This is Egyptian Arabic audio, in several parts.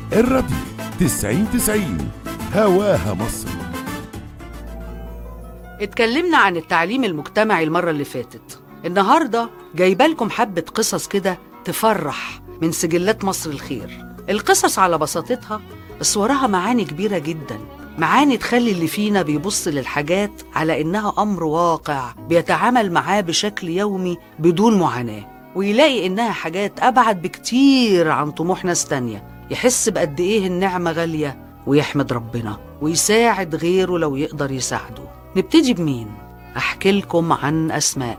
الراديو 90 90 هواها مصر اتكلمنا عن التعليم المجتمعي المرة اللي فاتت النهاردة جايبة لكم حبة قصص كده تفرح من سجلات مصر الخير القصص على بساطتها بس وراها معاني كبيرة جدا معاني تخلي اللي فينا بيبص للحاجات على إنها أمر واقع بيتعامل معاه بشكل يومي بدون معاناة ويلاقي إنها حاجات أبعد بكتير عن طموح ناس تانية يحس بقد إيه النعمة غالية ويحمد ربنا ويساعد غيره لو يقدر يساعده نبتدي بمين؟ أحكي لكم عن أسماء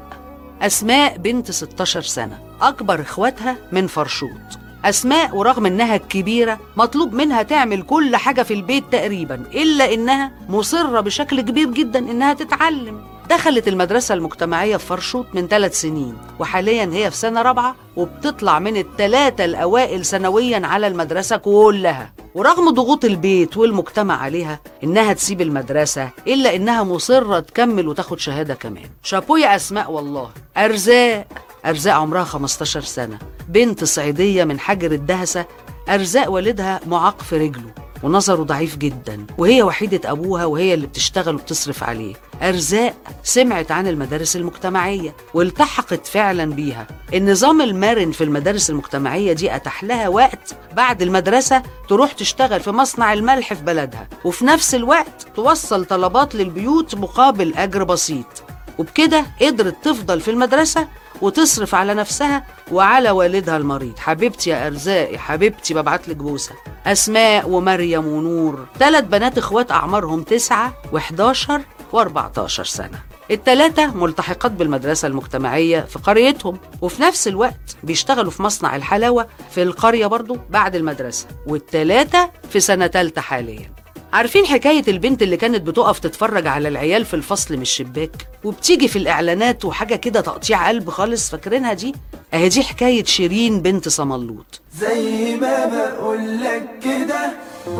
أسماء بنت 16 سنة أكبر إخواتها من فرشوط أسماء ورغم إنها الكبيرة مطلوب منها تعمل كل حاجة في البيت تقريبا إلا إنها مصرة بشكل كبير جدا إنها تتعلم دخلت المدرسة المجتمعية في فرشوط من ثلاث سنين وحاليا هي في سنة رابعة وبتطلع من الثلاثة الأوائل سنويا على المدرسة كلها ورغم ضغوط البيت والمجتمع عليها إنها تسيب المدرسة إلا إنها مصرة تكمل وتاخد شهادة كمان شابو يا أسماء والله أرزاق أرزاق عمرها 15 سنة بنت صعيدية من حجر الدهسة أرزاق والدها معاق في رجله ونظره ضعيف جدا وهي وحيدة أبوها وهي اللي بتشتغل وبتصرف عليه أرزاق سمعت عن المدارس المجتمعية والتحقت فعلا بيها النظام المرن في المدارس المجتمعية دي أتاح لها وقت بعد المدرسة تروح تشتغل في مصنع الملح في بلدها وفي نفس الوقت توصل طلبات للبيوت مقابل أجر بسيط وبكده قدرت تفضل في المدرسة وتصرف على نفسها وعلى والدها المريض حبيبتي يا أرزاق يا حبيبتي ببعت لك بوسة أسماء ومريم ونور ثلاث بنات إخوات أعمارهم تسعة و11 و14 سنة التلاتة ملتحقات بالمدرسة المجتمعية في قريتهم وفي نفس الوقت بيشتغلوا في مصنع الحلاوة في القرية برضو بعد المدرسة والتلاتة في سنة تالتة حالياً عارفين حكاية البنت اللي كانت بتقف تتفرج على العيال في الفصل من الشباك وبتيجي في الإعلانات وحاجة كده تقطيع قلب خالص فاكرينها دي؟ أهي دي حكاية شيرين بنت صملوط زي ما بقولك كده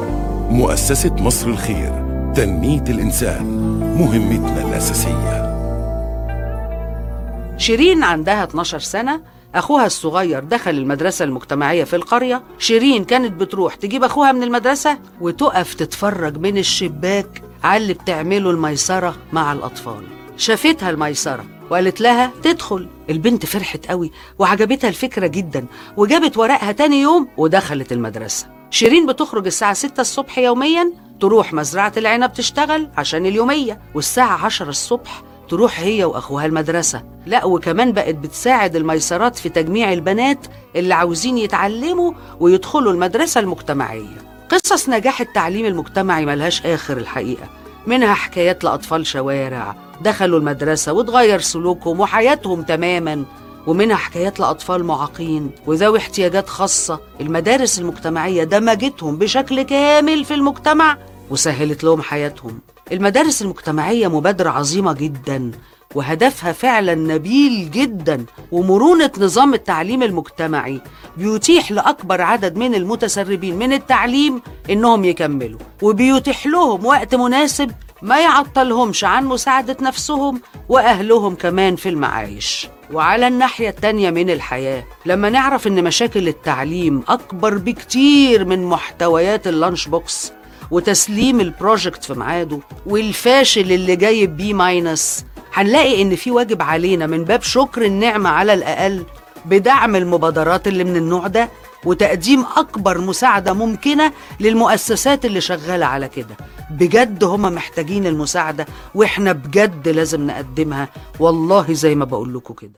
مؤسسة مصر الخير تنمية الإنسان مهمتنا الأساسية شيرين عندها 12 سنة أخوها الصغير دخل المدرسة المجتمعية في القرية شيرين كانت بتروح تجيب أخوها من المدرسة وتقف تتفرج من الشباك على اللي بتعمله الميسرة مع الأطفال شافتها الميسرة وقالت لها تدخل البنت فرحت قوي وعجبتها الفكرة جدا وجابت ورقها تاني يوم ودخلت المدرسة شيرين بتخرج الساعة 6 الصبح يوميا تروح مزرعة العنب تشتغل عشان اليومية والساعة 10 الصبح تروح هي واخوها المدرسه لا وكمان بقت بتساعد الميسرات في تجميع البنات اللي عاوزين يتعلموا ويدخلوا المدرسه المجتمعيه قصص نجاح التعليم المجتمعي ملهاش اخر الحقيقه منها حكايات لاطفال شوارع دخلوا المدرسه وتغير سلوكهم وحياتهم تماما ومنها حكايات لأطفال معاقين وذوي احتياجات خاصة المدارس المجتمعية دمجتهم بشكل كامل في المجتمع وسهلت لهم حياتهم المدارس المجتمعية مبادرة عظيمة جدا وهدفها فعلا نبيل جدا ومرونة نظام التعليم المجتمعي بيتيح لأكبر عدد من المتسربين من التعليم إنهم يكملوا وبيتيح لهم وقت مناسب ما يعطلهمش عن مساعدة نفسهم وأهلهم كمان في المعايش وعلى الناحية التانية من الحياة لما نعرف إن مشاكل التعليم أكبر بكتير من محتويات اللانش بوكس وتسليم البروجكت في ميعاده والفاشل اللي جايب بي ماينس هنلاقي ان في واجب علينا من باب شكر النعمه على الاقل بدعم المبادرات اللي من النوع ده وتقديم اكبر مساعده ممكنه للمؤسسات اللي شغاله على كده بجد هم محتاجين المساعده واحنا بجد لازم نقدمها والله زي ما بقول لكم كده